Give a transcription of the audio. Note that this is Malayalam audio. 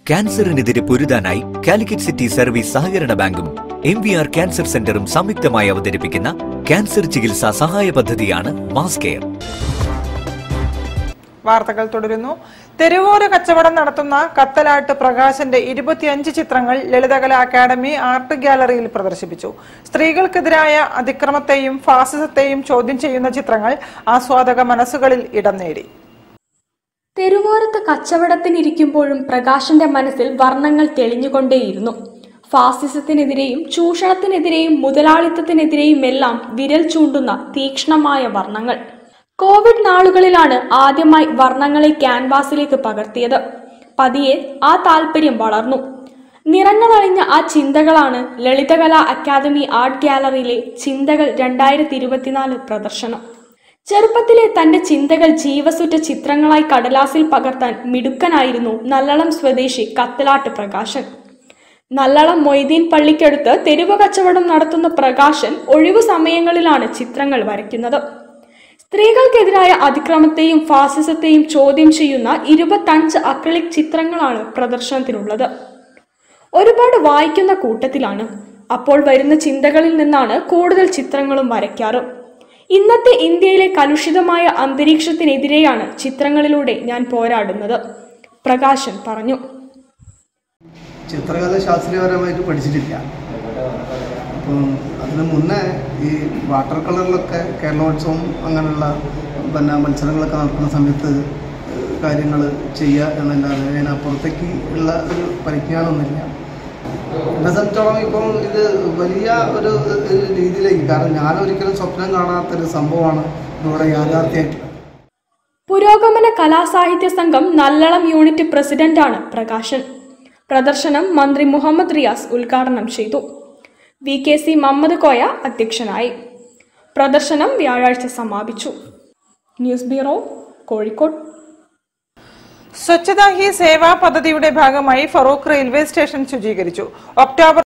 ക്യാൻസറിനെതിരെ പൊരുതാനായി കാലിക്കറ്റ് സിറ്റി സർവീസ് സഹകരണ ബാങ്കും എം വി ആർ ക്യാൻസർ സെന്ററും സംയുക്തമായി അവതരിപ്പിക്കുന്ന ക്യാൻസർ ചികിത്സാ സഹായ പദ്ധതിയാണ് മാസ് കെയർ വാർത്തകൾ തുടരുന്നു തെരുവോര കച്ചവടം നടത്തുന്ന കത്തലാട്ട് പ്രകാശന്റെ ഇരുപത്തിയഞ്ച് ചിത്രങ്ങൾ ലളിതകല അക്കാദമി ആർട്ട് ഗാലറിയിൽ പ്രദർശിപ്പിച്ചു സ്ത്രീകൾക്കെതിരായ അതിക്രമത്തെയും ഫാസിസത്തെയും ചോദ്യം ചെയ്യുന്ന ചിത്രങ്ങൾ ആസ്വാദക മനസ്സുകളിൽ ഇടം നേടി തെരുവോരത്ത് കച്ചവടത്തിനിരിക്കുമ്പോഴും പ്രകാശന്റെ മനസ്സിൽ വർണ്ണങ്ങൾ തെളിഞ്ഞുകൊണ്ടേയിരുന്നു ഫാസിസത്തിനെതിരെയും ചൂഷണത്തിനെതിരെയും മുതലാളിത്തത്തിനെതിരെയും എല്ലാം വിരൽ ചൂണ്ടുന്ന തീക്ഷ്ണമായ വർണ്ണങ്ങൾ കോവിഡ് നാളുകളിലാണ് ആദ്യമായി വർണ്ണങ്ങളെ ക്യാൻവാസിലേക്ക് പകർത്തിയത് പതിയെ ആ താല്പര്യം വളർന്നു നിറങ്ങളണിഞ്ഞ ആ ചിന്തകളാണ് ലളിതകലാ അക്കാദമി ആർട്ട് ഗാലറിയിലെ ചിന്തകൾ രണ്ടായിരത്തി ഇരുപത്തിനാല് പ്രദർശനം ചെറുപ്പത്തിലെ തന്റെ ചിന്തകൾ ജീവസുറ്റ ചിത്രങ്ങളായി കടലാസിൽ പകർത്താൻ മിടുക്കനായിരുന്നു നല്ലളം സ്വദേശി കത്തലാട്ട് പ്രകാശൻ നല്ലളം മൊയ്തീൻ പള്ളിക്കടുത്ത് തെരുവ് കച്ചവടം നടത്തുന്ന പ്രകാശൻ ഒഴിവു സമയങ്ങളിലാണ് ചിത്രങ്ങൾ വരയ്ക്കുന്നത് സ്ത്രീകൾക്കെതിരായ അതിക്രമത്തെയും ഫാസിസത്തെയും ചോദ്യം ചെയ്യുന്ന ഇരുപത്തഞ്ച് അക്രിലിക് ചിത്രങ്ങളാണ് പ്രദർശനത്തിനുള്ളത് ഒരുപാട് വായിക്കുന്ന കൂട്ടത്തിലാണ് അപ്പോൾ വരുന്ന ചിന്തകളിൽ നിന്നാണ് കൂടുതൽ ചിത്രങ്ങളും വരയ്ക്കാറ് ഇന്നത്തെ ഇന്ത്യയിലെ കലുഷിതമായ അന്തരീക്ഷത്തിനെതിരെയാണ് ചിത്രങ്ങളിലൂടെ ഞാൻ പോരാടുന്നത് പ്രകാശൻ പറഞ്ഞു ചിത്രകല ശാസ്ത്രീയപരമായിട്ട് പഠിച്ചിട്ടില്ല അപ്പം അതിന് മുന്നേ ഈ വാട്ടർ കളറിലൊക്കെ കേരളോത്സവം അങ്ങനെയുള്ള പിന്നെ മത്സരങ്ങളൊക്കെ നടക്കുന്ന സമയത്ത് കാര്യങ്ങൾ ചെയ്യുക എന്നല്ലാതെ അതിനപ്പുറത്തേക്ക് ഉള്ള ഒരു പരിജ്ഞാനമൊന്നുമില്ല എന്നെ സംബന്ധിച്ചോളം ഇപ്പം ഇത് വലിയ ഒരു ഒരു രീതിയിലേക്ക് കാരണം ഞാനൊരിക്കലും സ്വപ്നം കാണാത്തൊരു സംഭവമാണ് ഇവിടെ യാഥാർത്ഥ്യമായിട്ടുള്ളത് പുരോഗമന കലാസാഹിത്യ സംഘം നല്ലളം യൂണിറ്റ് പ്രസിഡന്റാണ് പ്രകാശൻ പ്രദർശനം മന്ത്രി മുഹമ്മദ് റിയാസ് ഉദ്ഘാടനം ചെയ്തു V K C Muhammad Koya അധ്യക്ഷനായി പ്രദർശനം വ്യാഴാഴ്ച സമാപിച്ചു ന്യൂസ് ബ്യൂറോ കോഴിക്കോട് സ്വച്ഛതാ ഹി സേവാ പദ്ധതിയുടെ ഭാഗമായി ഫറൂഖ് റെയിൽവേ സ്റ്റേഷൻ ശുചീകരിച്ചു ഒക്ടോബർ